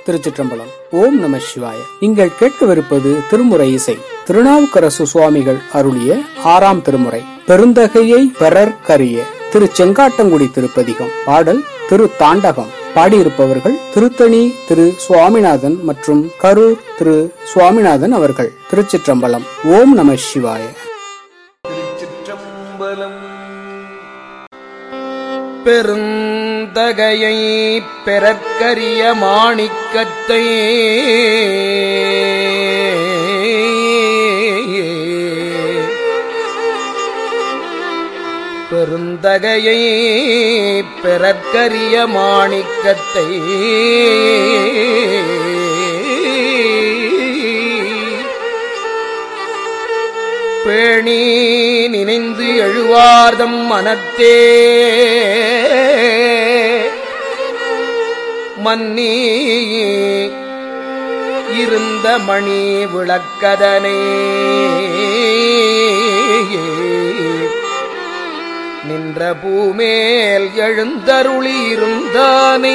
திருச்சிற்றம்பலம் ஓம் நம சிவாய நீங்கள் கேட்கவிருப்பது திருமுறை இசை திருநாவுக்கரசு சுவாமிகள் அருளிய ஆறாம் திருமுறை பெருந்தகையை பெறற்கரிய திரு செங்காட்டங்குடி திருப்பதிகம் பாடல் திரு தாண்டகம் பாடியிருப்பவர்கள் திருத்தணி திரு சுவாமிநாதன் மற்றும் கரூர் திரு சுவாமிநாதன் அவர்கள் திருச்சிற்றம்பலம் ஓம் நம சிவாய திருச்சிற்றம்பலம் பெருந்தகையை பெறற்கரிய மாணிக்கத்தை பெருந்தகையை பெறற்கரிய மாணிக்கத்தை பேணி நினைந்து எழுவார்தம் மனத்தே மன்னி இருந்த மணி விளக்கதனை நின்ற பூமேல் எழுந்தருளி இருந்தானை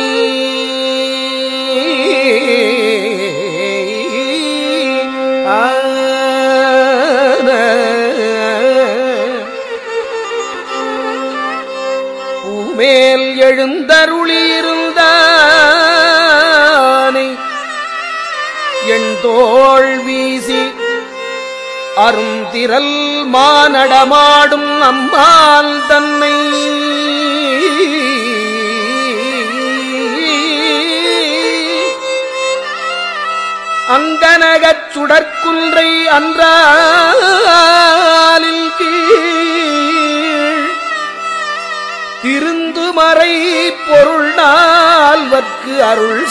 பூமேல் எழுந்தருளி இருந்தானை என் தோள் வீசி அருந்திரல் மானடமாடும் அம்மாள் தன்னை அங்கனகச் சுடற்குன்றை அன்றாலில் கீழ் திருந்துமறை பொருள் நால்வர்க்கு அருள்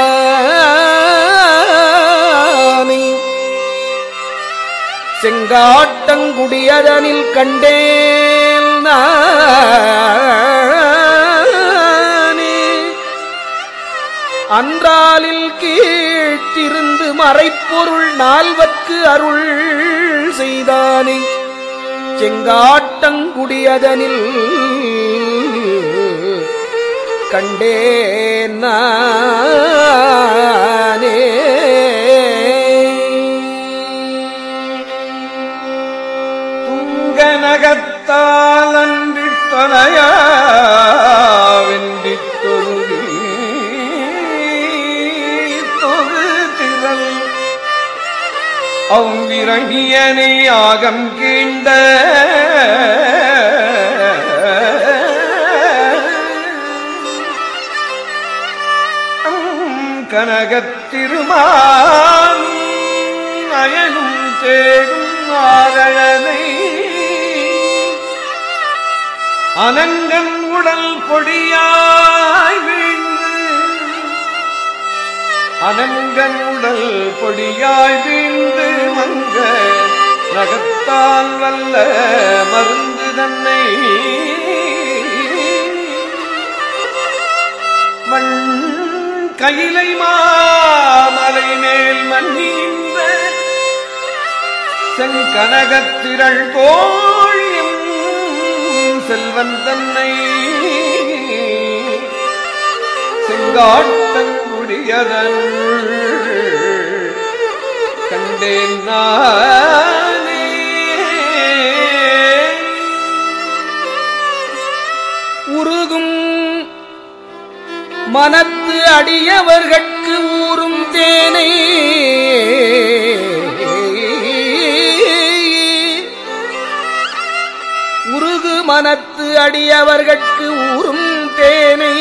செய்தானே செங்காட்டங்குடியதனில் கண்டேன் நானே அன்றாலில் கீழ்த்திருந்து மறைப்பொருள் நால்வர்க்கு அருள் செய்தானே செங்காட்டங்குடியதனில் கண்டேன் நானே துங்கநகத்தால் அன்றி தொலையாவென்றி தொழுகி தொழு திரள் அவ்விரணியனை ஆகம் கீண்ட கனகத்திருமான் அயனும் தேடும் ஆரழனை அனங்கன் உடல் பொடியாய் வீழ்ந்து அனங்கன் உடல் பொடியாய் வீழ்ந்து மங்க நகத்தால் வல்ல மருந்து தன்னை மண் கையிலை மாமலை மேல் மன்னி நின்ற செங்கனகத்திரள் தோழியும் செல்வன் தன்னை செங்காட்டங்குடியதன் கண்டேன் நானே உருகும் மனத்து அடியவர்கட்கு ஊறும் தேனை உருகு மனத்து அடியவர்கட்கு ஊறும் தேனை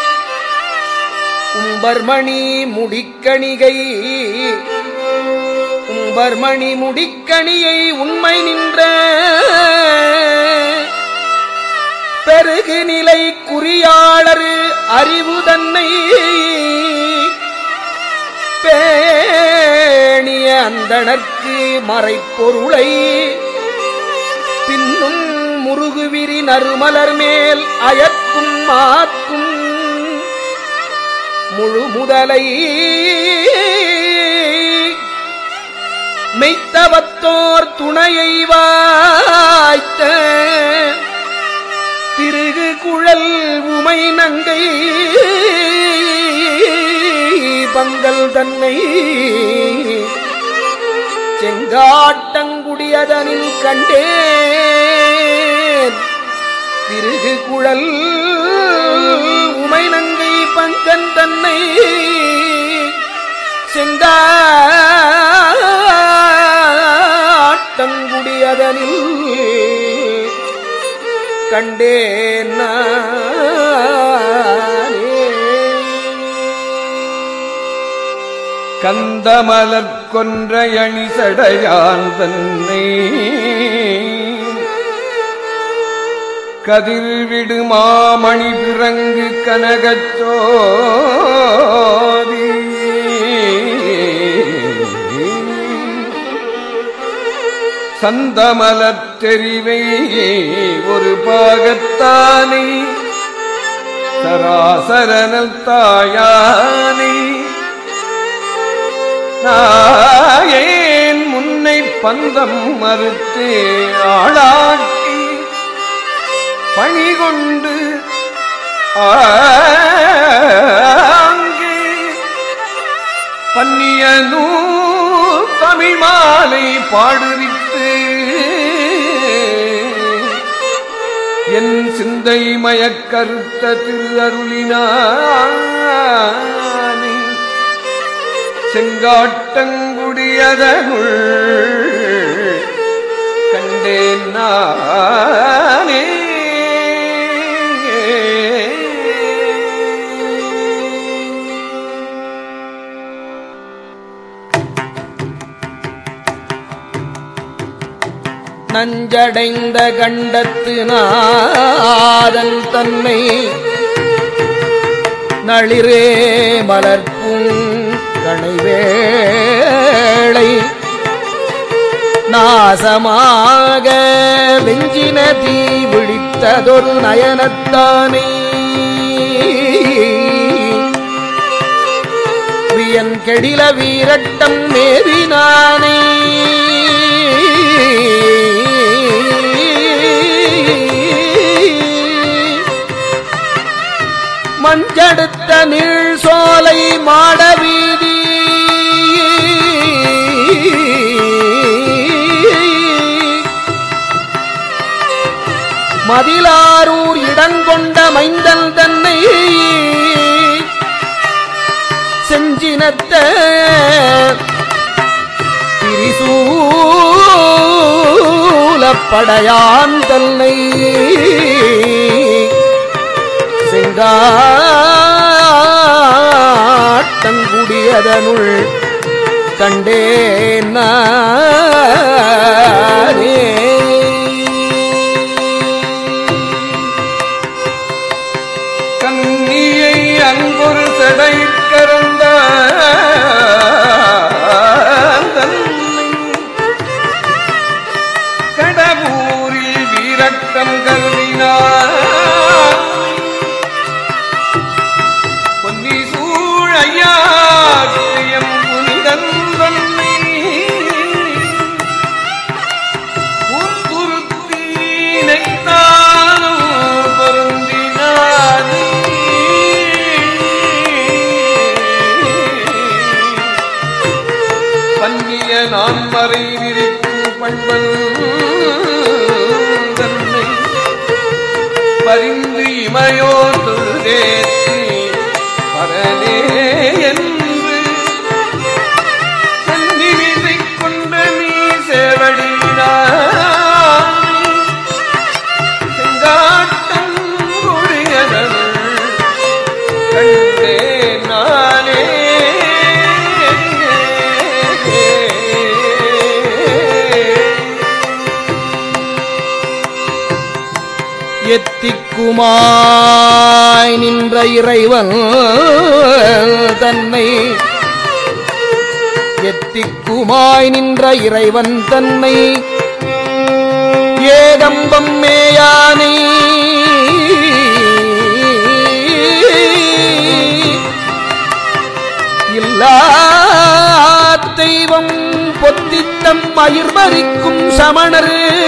உம்பர்மணி முடிக்கணிகை உம்பர்மணி முடிக்கணியை உண்மை நின்ற பெருகு நிலை குறியாளர் அறிவு தன்னை பேணிய அந்தணர்க்கு மறைப்பொருளை பின்னும் முருகுவிரி நறுமலர் மேல் அயற்கும் மாக்கும் முழு முதலை மெய்த்தவத்தோர் துணையை வாய்த்த திருகு குழல் உமை நங்கை திருமங்கல் தன்னை செங்காட்டங்குடியதனில் கண்டேன் திருகு குழல் உமைநங்கை பங்கன் தன்னை செங்காட்டங்குடியதனில் கண்டேன் நானே. கந்தமலர் கொன்ற அணி சடையான் தன்னை கதிர்விடு மாமணி பிறங்கு கனகச்சோதி சந்தமலத் தெரிவை ஒரு பாகத்தானை சராசரனல் தாயானை நாயேன் முன்னை பந்தம் மறுத்து ஆளாக்கி பணி கொண்டு ஆங்கே பன்னியனூ தமிழ் மாலை பாடுவித்து என் சிந்தை மயக்கருத்த திரு அருளினானே செங்காட்டங்குடியதனுள் கண்டேன் நானே நஞ்சடைந்த கண்டத்து நாதன் தன்னை நளிரே மலர்ப்பும் கணைவேளை நாசமாக வெஞ்சின தீ விழித்ததொரு நயனத்தானே வியன் கெடில வீரட்டம் மேவினானே மஞ்சடுத்த நீள் சோலை மாட வீதி மதிலாரூர் இடங்கொண்ட மைந்தல் தன்னை செஞ்சினத்த திரிசூலப்படையான் தன்னை செங்காட்டங்குடியதனுள் கண்டேன் நானே. கன்னியை அங்கொரு சடை கறந்த கடவுரில் வீரட்டம் கருதினார் பொன்னி சூழையாற்றியம் புனிதன் தன்னை பூந்துருத்தீனைத்தானும் பொருந்தினானே. பன்னிய நான் மறை விரிக்கும் பண்பன் தன்னை பரிந்து இமையோ தொழுதேத்தி பரனே என்று சந்நிதிதை கொண்ட நீ சேவடினாய் செங்காட்டம் கொடியதனுள் கண்டே நானே எத்திக்குமாய் நின்ற இறைவன் தன்னை எத்திக்குமாய் நின்ற இறைவன் தன்னை ஏதம்பம் மேயானை இல்லா தெய்வம் பொத்தித்தம் மயிர்மறிக்கும் சமணர்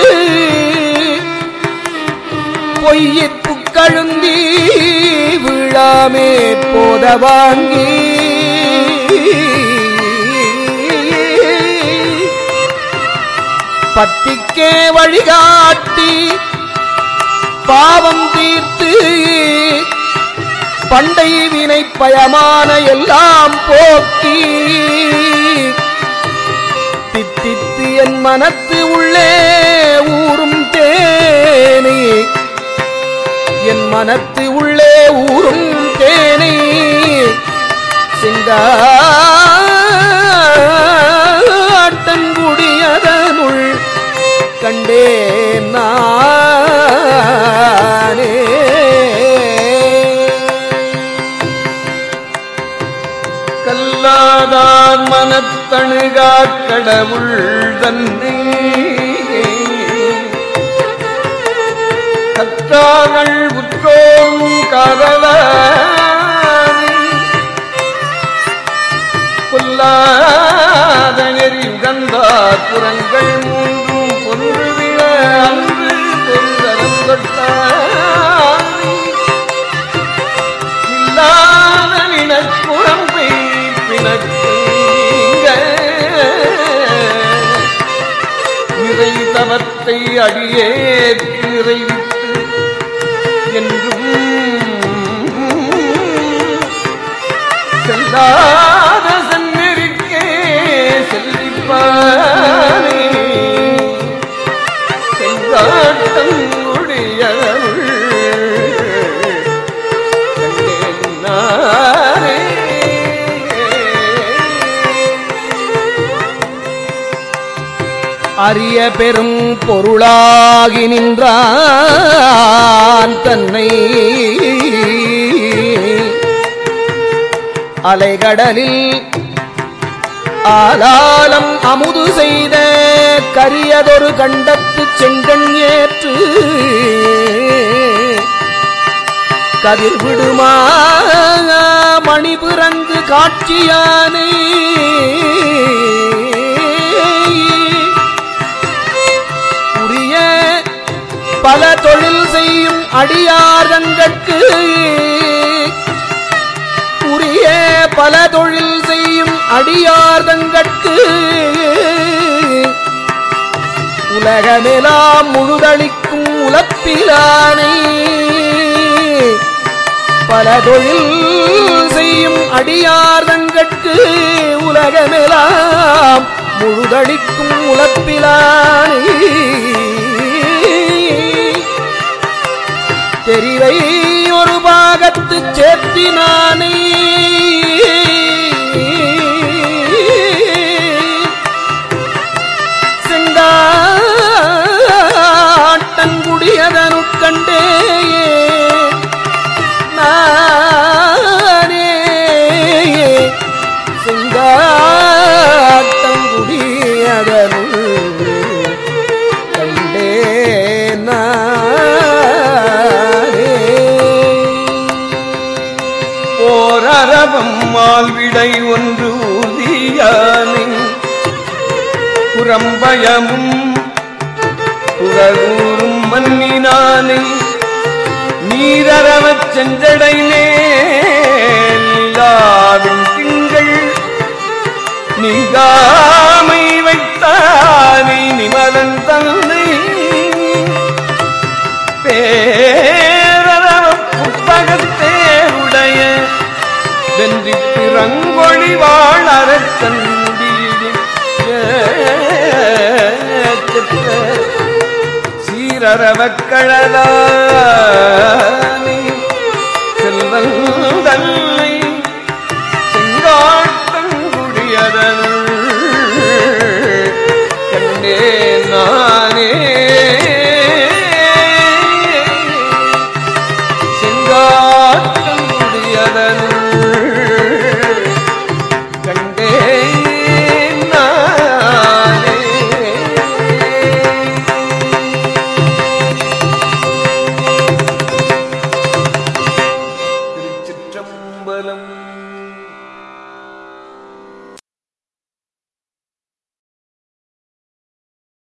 பொய்யிற் கழுந்தி விழாமே போத வாங்கி பத்திக்கே வழிகாட்டி பாவம் தீர்த்து பண்டை வினை பயமான எல்லாம் போக்கி தித்தித்து என் மனத்து உள்ளே ஊறும் தேனே என் மனத்து உள்ளே ஊறும் தேனை சிங்காட்டங்குடியதனுள் கண்டேன் நானே கல்லாதான் மனத்தணுகா கடவுள் தன்னை கற்றார்கள் உற்றோம் காதலானி கொல்லாத நெறி உகந்தார் புறங்கள் மூன்றும் பொன்றுவிட அன்று பொருந்தரம் தொட்டானி இல்லாத நினக்குழம்பை பிணக்க நிறை தவத்தை அடியேற்கு இறைவித்து என்றும் செல்லாத சென்னருக்கே செல்லிப்பானே செங்காட்டம் முடியருள் கண்டேனாரே. அரிய பெரும் பொருளாகி நின்றான் தன்னை அலைகடலில் ஆலாலம் அமுது செய்த கரியதொரு கண்டத்து செங்கண் ஏற்று கதிர் விடுமா மணிபுரங்கு காட்சியானை உரிய பல தொழில் செய்யும் அடியாரங்கட்கு உரிய பல தொழில் செய்யும் அடியார்தங்கட்கு உலகமெல்லாம் முழுதளிக்கும் உலப்பிலானை பல தொழில் செய்யும் அடியார்தங்கட்கு உலகமெல்லாம் முழுதளிக்கும் உலப்பிலானை தெரிவை ஒரு பாகத்து சேர்த்தினானே செங்காட்டங்குடியதனுட்கண்டே நானே செங்காட்டங்குடியதனுள் கண்டே நானே ஓரரவம் மால்விடை ஒன்று ஊதியானை புறம்பயமும் புறகூறும் மன்னினானை நீரறவச் செஞ்சடை மேலாவின் திங்கள் நீங்காமை வைத்தானை நிமலன் தன்னை பேரரவ புத்தகத்தே உடைய வென்றி பிறங்கொழி வாழறச் சந்தியில் சீரரவக் கழலானே செல்வல் தல்லை